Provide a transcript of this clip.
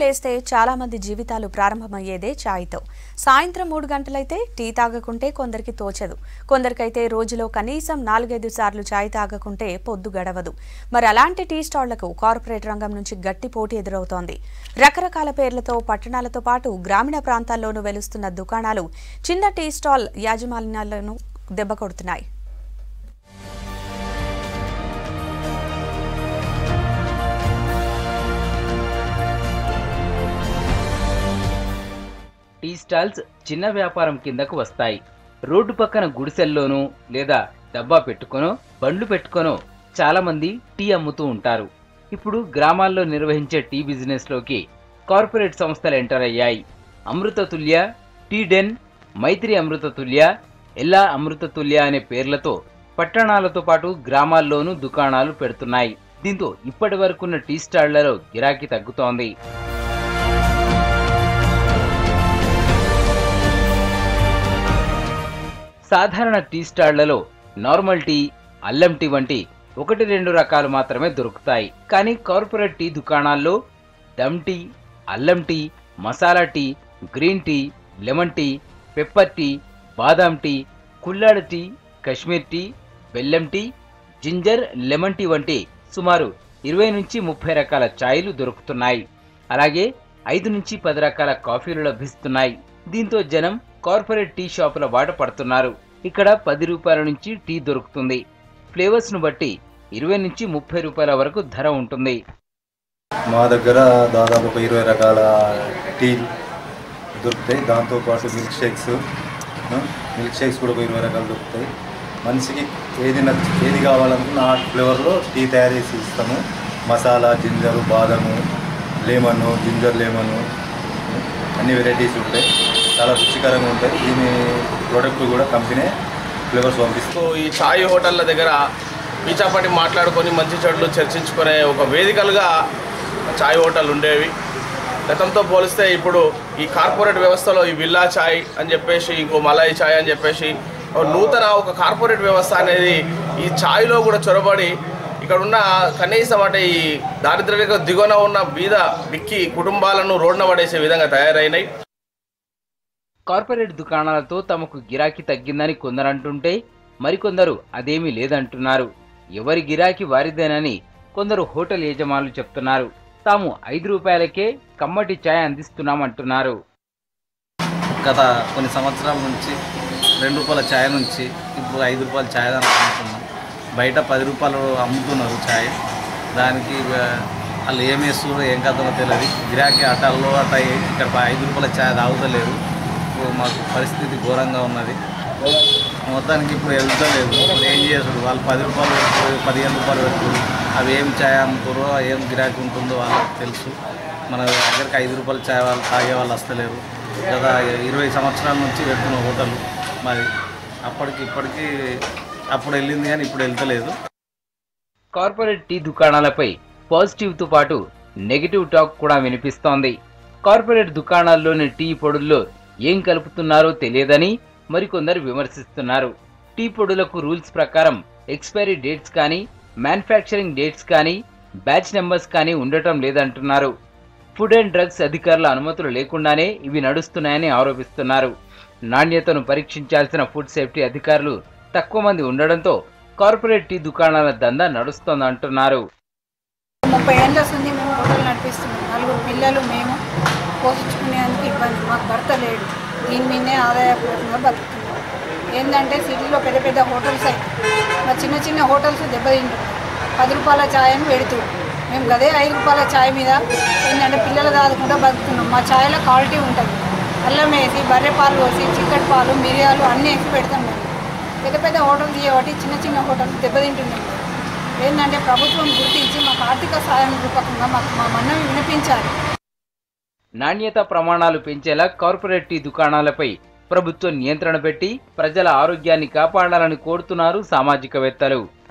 లేస్తే చాలా మంది జీవితాలు ప్రారంభమయ్యేదే ఛాయ్తో సాయంత్రం మూడు గంటలైతే టీ తాగకుంటే కొందరికి తోచదు కొందరికైతే రోజులో కనీసం నాలుగైదు సార్లు ఛాయ్ తాగకుంటే పొద్దు గడవదు మరి అలాంటి టీ స్టాళ్లకు కార్పొరేట్ రంగం నుంచి గట్టి పోటీ ఎదురవుతోంది రకరకాల పేర్లతో పట్టణాలతో పాటు గ్రామీణ ప్రాంతాల్లోనూ వెలుస్తున్న దుకాణాలు చిన్న టీ స్టాల్ యాజమాన్యాలను దెబ్బకొడుతున్నాయి టీ స్టాల్స్ చిన్న వ్యాపారం కిందకు వస్తాయి రోడ్డు పక్కన గుడిసెల్లోనూ లేదా డబ్బా పెట్టుకొనో బండ్లు పెట్టుకొనో చాలా మంది టీ అమ్ముతూ ఉంటారు ఇప్పుడు గ్రామాల్లో నిర్వహించే టీ బిజినెస్ లోకి కార్పొరేట్ సంస్థలు ఎంటర్ అయ్యాయి అమృత తుల్య టీ డెన్ మైత్రి అమృత తుల్య ఎల్లా అమృత తుల్య అనే పేర్లతో పట్టణాలతో పాటు గ్రామాల్లోనూ దుకాణాలు పెడుతున్నాయి దీంతో ఇప్పటి వరకున్న టీ స్టాళ్లలో గిరాకీ తగ్గుతోంది సాధారణ టీ స్టాళ్లలో నార్మల్ టీ అల్లం టీ వంటి ఒకటి రెండు రకాలు మాత్రమే దొరుకుతాయి కానీ కార్పొరేట్ టీ దుకాణాల్లో దమ్ టీ అల్లం tea masala tea green tea lemon tea pepper tea బాదాం టీ కుల్లాడ టీ కశ్మీర్ టీ బెల్లం టీ జింజర్ లెమన్ టీ వంటి సుమారు ఇరవై నుంచి ముప్పై రకాల ఛాయలు దొరుకుతున్నాయి అలాగే ఐదు నుంచి పది రకాల కాఫీలు లభిస్తున్నాయి దీంతో జనం కార్పొరేట్ టీ షాపుల బాట పడుతున్నారు ఇక్కడ పది రూపాయల నుంచి టీ దొరుకుతుంది ఫ్లేవర్స్ ను బట్టి ఇరవై నుంచి ముప్పై రూపాయల వరకు ధర ఉంటుంది మా దగ్గర దాదాపు ఒక ఇరవై రకాల టీలు దొరుకుతాయి దాంతోపాటు మిల్క్ షేక్స్ ఆ, మిల్క్ షేక్స్ కూడా ఒక ఇరవై రకాలు దొరుకుతాయి మనిషికి ఏది నచ్చ ఏది కావాలనుకున్న ఆ ఫ్లేవర్లో టీ తయారు చేసి ఇస్తాము మసాలా జింజరు బాదము లెమన్ జింజర్ లెమన్ అన్ని వెరైటీస్ ఉంటాయి చాలా రుచికరంగా ఉంటాయి దీని ప్రోడక్ట్ కూడా కంపెనీ ఫ్లేవర్స్ పంపిస్తాం సో ఈ ఛాయ్ హోటళ్ళ దగ్గర పీచాపాటి మాట్లాడుకొని మంచి చెడులు చర్చించుకునే ఒక వేదికలుగా ఛాయ్ హోటల్ ఉండేవి గతంతో పోలిస్తే ఇప్పుడు ఈ కార్పొరేట్ వ్యవస్థలో ఈ విల్లా ఛాయ్ అని చెప్పేసి ఇంకో మలాయి ఛాయ్ అని చెప్పేసి ఒక నూతన ఒక కార్పొరేట్ వ్యవస్థ అనేది ఈ ఛాయ్లో కూడా చొరబడి ఇక్కడ ఉన్న కనీసం అంటే ఈ దారిద్ర్య దిగువన ఉన్న బీద బిక్కి కుటుంబాలను రోడ్న పడేసే విధంగా తయారైనాయి కార్పొరేట్ దుకాణాలతో తమకు గిరాకీ తగ్గిందని కొందరంటుంటే మరికొందరు అదేమీ లేదంటున్నారు ఎవరి గిరాకీ వారిదేనని కొందరు హోటల్ యజమానులు చెప్తున్నారు తాము ఐదు రూపాయలకే కమ్మటి ఛాయ్ అందిస్తున్నామంటున్నారు గత కొన్ని సంవత్సరాల నుంచి రెండు రూపాయల ఛాయ్ నుంచి ఇప్పుడు ఐదు రూపాయల ఛాయ్ దాకా అమ్ముతున్నాం బయట పది రూపాయలు అమ్ముతున్నారు ఛాయ్ దానికి ఆ, వాళ్ళు ఏం వేస్తున్నారో ఏం కథలో తెలియదు గిరాకీ అటాల్లో అట్ట ఏ- ఇక్కడ ప- ఐదు రూపాయల ఛాయ్ తాగుతలేరు ఇప్పుడు మాకు పరిస్థితి ఘోరంగా ఉన్నది మొత్తానికి ఇప్పుడు వెళ్తలేదు ఇప్పుడు ఏం చేసుడు వాళ్ళు పది రూపాయలు పెట్టుకోరు, పదిహేను రూపాయలు పెట్టుకోరు అవి ఏం ఛాయ్ అమ్ముతారో ఏం గిరాకీ ఉంటుందో వాళ్ళకి తెలుసు మన దగ్గరికి ఐదు రూపాయల ఛాయ్ వాళ్ళు తాగే వాళ్ళు వస్తలేరు గత ఇరవై సంవత్సరాల నుంచి పెడుతున్న హోటల్ మరి అప్పటికి ఇప్పటికి అప్పుడు వెళ్ళింది కానీ ఇప్పుడు వెళ్తలేదు కార్పొరేట్ టీ దుకాణాలపై పాజిటివ్ తో పాటు నెగిటివ్ టాక్ కూడా వినిపిస్తోంది కార్పొరేట్ దుకాణాల్లోని టీ పొడుల్లో ఏం కలుపుతున్నారో తెలియదని మరికొందరు విమర్శిస్తున్నారు టీ పొడులకు రూల్స్ ప్రకారం ఎక్స్పైరీ డేట్స్ కానీ మ్యానుఫ్యాక్చరింగ్ డేట్స్ కానీ బ్యాచ్ నెంబర్స్ కానీ ఉండటం లేదంటున్నారు ఫుడ్ అండ్ డ్రగ్స్ అధికారుల అనుమతులు లేకుండానే ఇవి నడుస్తున్నాయని ఆరోపిస్తున్నారు నాణ్యతను పరీక్షించాల్సిన ఫుడ్ సేఫ్టీ అధికారులు తక్కువ మంది ఉండడంతో కార్పొరేట్ టీ దుకాణాల దందా నడుస్తోందంటున్నారు ముప్పై ఏళ్ళ వస్తుంది మేము హోటల్ నడిపిస్తున్నాం నలుగురు పిల్లలు మేము పోషించుకునేందుకు ఇబ్బంది మాకు భర్త లేడు దీని మీదనే ఆదాయపూర్వకంగా బతుకుతున్నాం ఏంటంటే సిటీలో పెద్ద పెద్ద హోటల్స్ అయితే మా చిన్న చిన్న హోటల్స్ దెబ్బతింటున్నాయి పది రూపాయల ఛాయ్ అని పెడుతూ మేము గదే ఐదు రూపాయల ఛాయ్ మీద ఏంటంటే పిల్లలు దాదుకుంటూ బతుకుతున్నాం మా ఛాయ్లో క్వాలిటీ ఉంటుంది అల్లం వేసి బర్రె పాలు పోసి చిక్కటి పాలు మిరియాలు అన్నీ వేసి పెడతాం మేము పెద్ద పెద్ద హోటల్స్ చేయబట్టి చిన్న చిన్న హోటల్స్ దెబ్బతింటున్నాయి ఏంటంటే ప్రభుత్వం గుర్తించి మాకు ఆర్థిక సాయం రూపకంగా మాకు మా మన్నవి వినిపించాలి నాణ్యత ప్రమాణాలు పెంచేలా కార్పొరేట్ టీ దుకాణాలపై ప్రభుత్వం నియంత్రణ పెట్టి ప్రజల ఆరోగ్యాన్ని కాపాడాలని కోరుతున్నారు సామాజికవేత్తలు